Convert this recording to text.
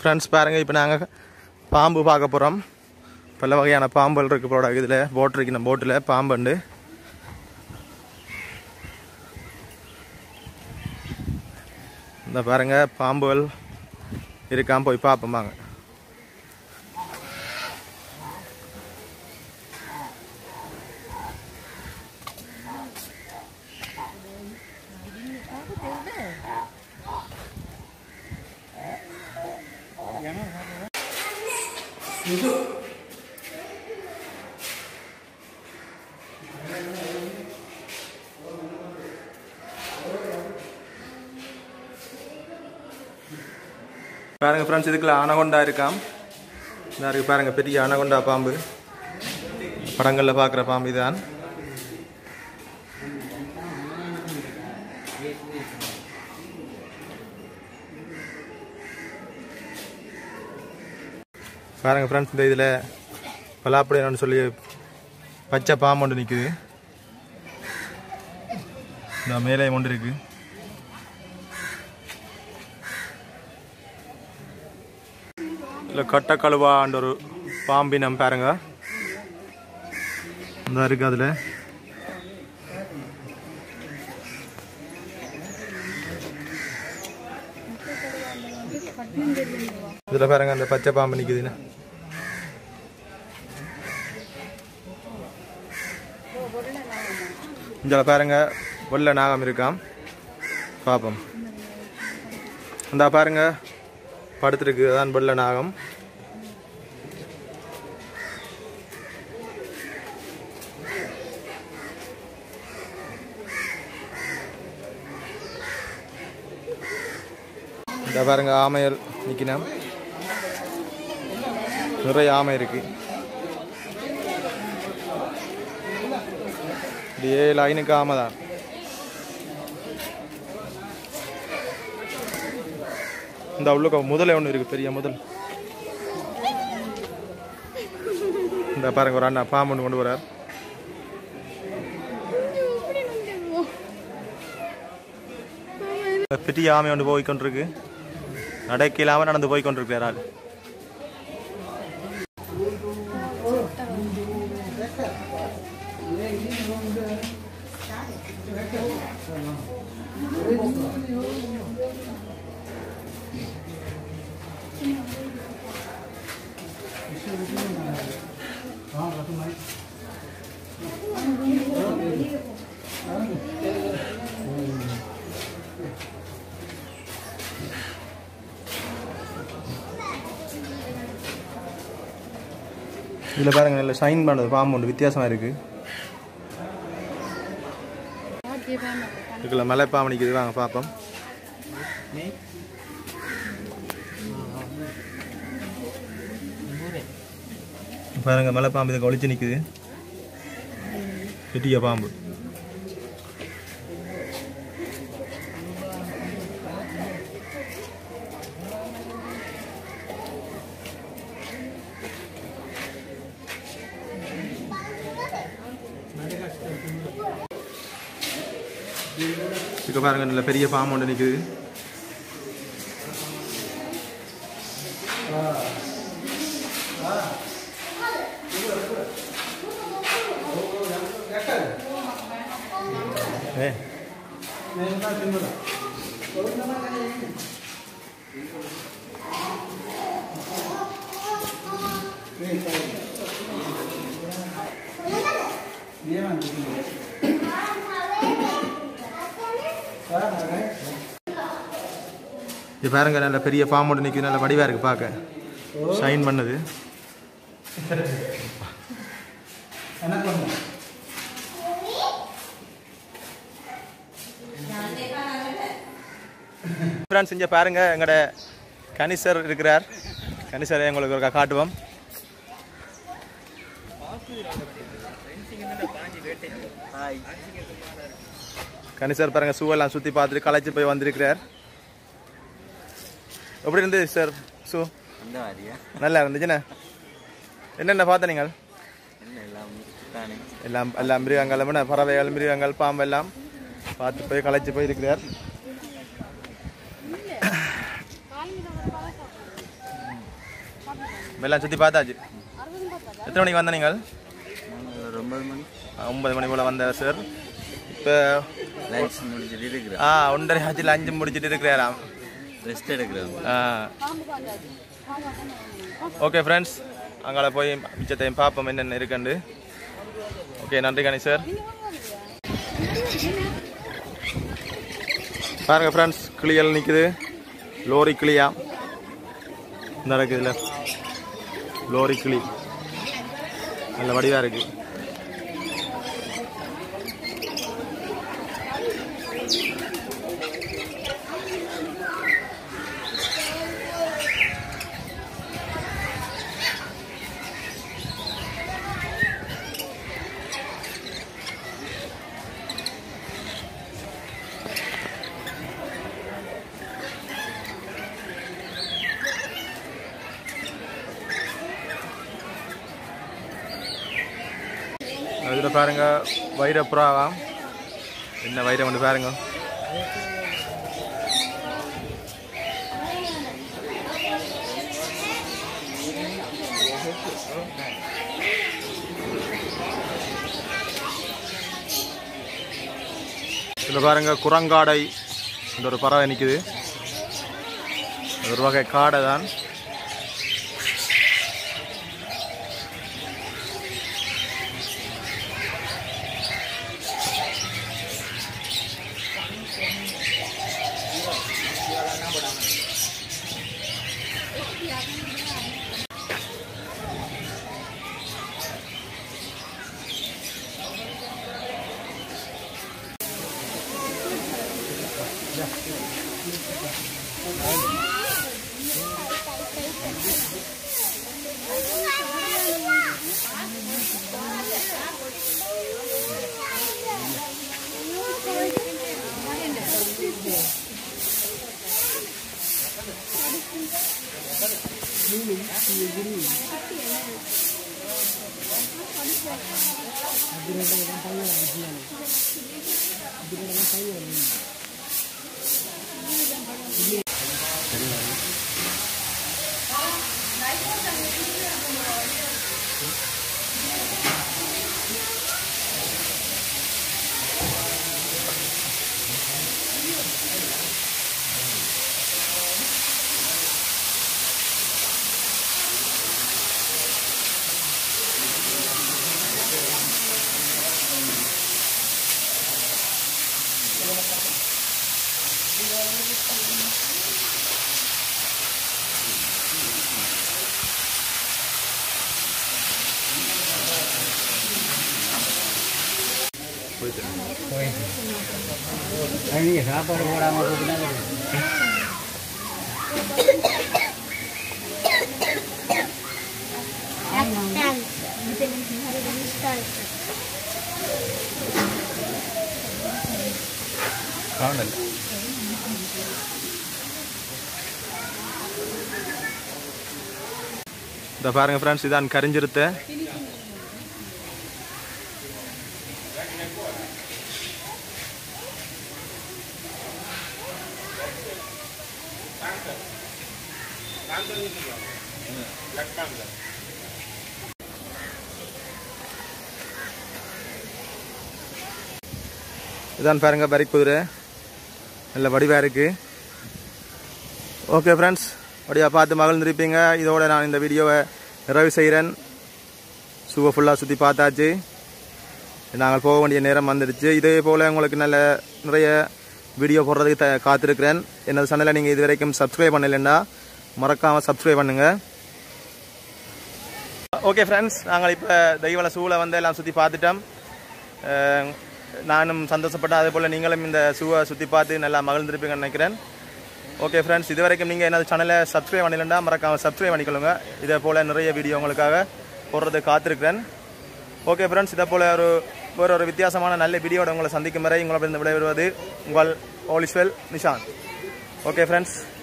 friends பாருங்கள் இப்போ நாங்கள் பாம்பு பார்க்க போகிறோம் பல வகையான பாம்புகள் இருக்குது போட இதில் போட் இருக்கு நம்ம போட்டில் பாம்புண்டு இந்த பாருங்க பாம்புகள் இருக்காம போய் பார்ப்போம் வாங்க பாருங்க ஃப்ரெண்ட்ஸ் இதுக்குள்ள அனகொண்டா இருக்காம் இந்த இருக்கு பாருங்க பெரிய அனகொண்டா பாம்பு படங்களில் பார்க்குற பாம்பு இதுதான் பாருங்க ஃப்ரெண்ட்ஸ் இந்த இதில் பலாப்படையான்னு சொல்லி பச்சை பாம்பு ஒன்று நிற்குது இந்த மேலே ஒன்று இருக்கு இல்லை கட்டக்கழுவான்ற ஒரு பாம்பினம் பாருங்க இந்த இருக்கு அதில் இதில் பாருங்க அந்த பச்சை பாம்பு நிற்குதுன்னு இதில் பாருங்க வெள்ளை நாகம் இருக்காம் பார்ப்போம் அந்த பாருங்க படுத்துருக்கு அதான் வெள்ளை நாகம் இந்த பாருங்க ஆமையல் நிற்கணும் நிறைய ஆமை இருக்கு இது ஏழு ஐனுக்கு ஆமை தான் இந்த உள்ளுக்க முதல்ல ஒன்று இருக்கு பெரிய முதல் இந்த பாருங்க ஒரு அண்ணா பாம்பு ஒன்று கொண்டு வரார் பெரிய ஆமை ஒன்று போய் கொண்டிருக்கு நடக்க இல்லாமல் நடந்து போய் கொண்டிருக்கிறார் ஆள் இதில் பாருங்க நல்ல ஷைன் பண்ணுறது பாம்பு ஒன்று வித்தியாசமாக இருக்கு இதுக்குள்ள மலை பாம்பு நிற்குது வாங்க பார்ப்போம் பாருங்க மலை பாம்பு இதுக்கு ஒளிச்சு நிற்குது பெரிய பாம்பு இங்க பாருங்க நல்ல பெரிய பாம்பு ஒன்று நிற்குது ஏ இது பாருங்க நல்ல பெரிய பாம்பு ஒன்று நிற்குது நல்ல வடிவாக இருக்கு பார்க்க ஷைன் பண்ணுது ஃப்ரெண்ட்ஸ் இங்கே பாருங்க எங்களோட கனிசர் இருக்கிறார் கனிசர் எங்களுக்கு ஒரு காட்டுவோம் கனிசர் பாருங்க சூவெல்லாம் சுற்றி பார்த்துட்டு களைச்சு போய் வந்திருக்கிறார் எப்படி இருந்தது சார் ஷூ அந்த மாதிரியா நல்லா இருந்துச்சுண்ணே என்னென்ன பார்த்த நீங்கள் என்ன எல்லாம் தானே எல்லாம் எல்லாம் மிருகங்கள் என்ன பறவைகள் மிருகங்கள் பாம்பு எல்லாம் பார்த்து போய் களைச்சு போய் இருக்கிறார் எல்லாம் சுற்றி பார்த்தாச்சு எத்தனை மணிக்கு வந்த நீங்கள் நாங்கள் ஒரு ஒன்பது மணி ஆ, ஒன்பது மணி போல் வந்த சார் இப்போ லஞ்ச் முடிச்சுட்டு இருக்கிறோம் ஆ ஒன்றரை ஆச்சில் அஞ்சு முடிச்சிட்டு இருக்கிறாராம் ரெஸ்ட் எடுக்கிறோம் ஆ ஓகே ஃப்ரெண்ட்ஸ் அங்கால போய் மிச்சத்தையும் பார்ப்போம் என்னென்ன இருக்குண்டு ஓகே நன்றி கணி சார் பாருங்க ஃப்ரெண்ட்ஸ் கிளியல் நிற்குது லோரி கிளியா இந்த இருக்குதுல லோரி கிளி நல்ல வடிவாக இருக்கு இதில் பாருங்க வைரப்புறாவா என்ன வைரம் வந்து பாருங்க இதில் பாருங்க குரங்காடை இந்த ஒரு பறவை நிற்குது அது ஒரு வகை காடை தான் நீங்க சாப்பாடு போடாம போட்டுனா காணல இந்த பாருங்க ஃப்ரெண்ட்ஸ் இதான் கரிஞ்சிருத்த இதான் பாருங்க பரிக் குதிரை நல்ல வடிவாக இருக்குது ஓகே ஃப்ரெண்ட்ஸ் வடிவாக பார்த்து மகிழ்ந்திருப்பீங்க இதோட நான் இந்த வீடியோவை நிறைவு செய்கிறேன் சுவை ஃபுல்லாக சுற்றி பார்த்தாச்சு நாங்கள் போக வேண்டிய நேரம் வந்துடுச்சு இதே போல் உங்களுக்கு நல்ல நிறைய வீடியோ போடுறதுக்கு த காத்திருக்கிறேன் எனது சேனலை நீங்கள் இது வரைக்கும் சப்ஸ்கிரைப் பண்ணலைன்னா மறக்காமல் சப்ஸ்கிரைப் பண்ணுங்கள் ஓகே ஃப்ரெண்ட்ஸ் நாங்கள் இப்போ தெய்வல சூளை வந்து எல்லாம் சுற்றி பார்த்துட்டோம் அஹ் நானும் சந்தோஷப்பட்டேன் அதே போல் நீங்களும் இந்த ஷூவை சுற்றி பார்த்து நல்லா மகிழ்ந்திருப்பீங்கன்னு நினைக்கிறேன் ஓகே ஃப்ரெண்ட்ஸ் இது வரைக்கும் நீங்கள் எனது சேனலை சப்ஸ்கிரைப் பண்ணலைன்னா மறக்காமல் சப்ஸ்கிரைப் பண்ணிக்கொள்ளுங்க இதே போல் நிறைய வீடியோ உங்களுக்காக போடுறது காத்திருக்கிறேன் ஓகே ஃப்ரெண்ட்ஸ் இதே போல் ஒரு வேறு ஒரு வித்தியாசமான நல்ல வீடியோட உங்களை சந்திக்கும் வரை உங்களை விடைபெறுவது உங்கள் ஓலிஸ்வெல் நிஷாந்த் ஓகே ஃப்ரெண்ட்ஸ்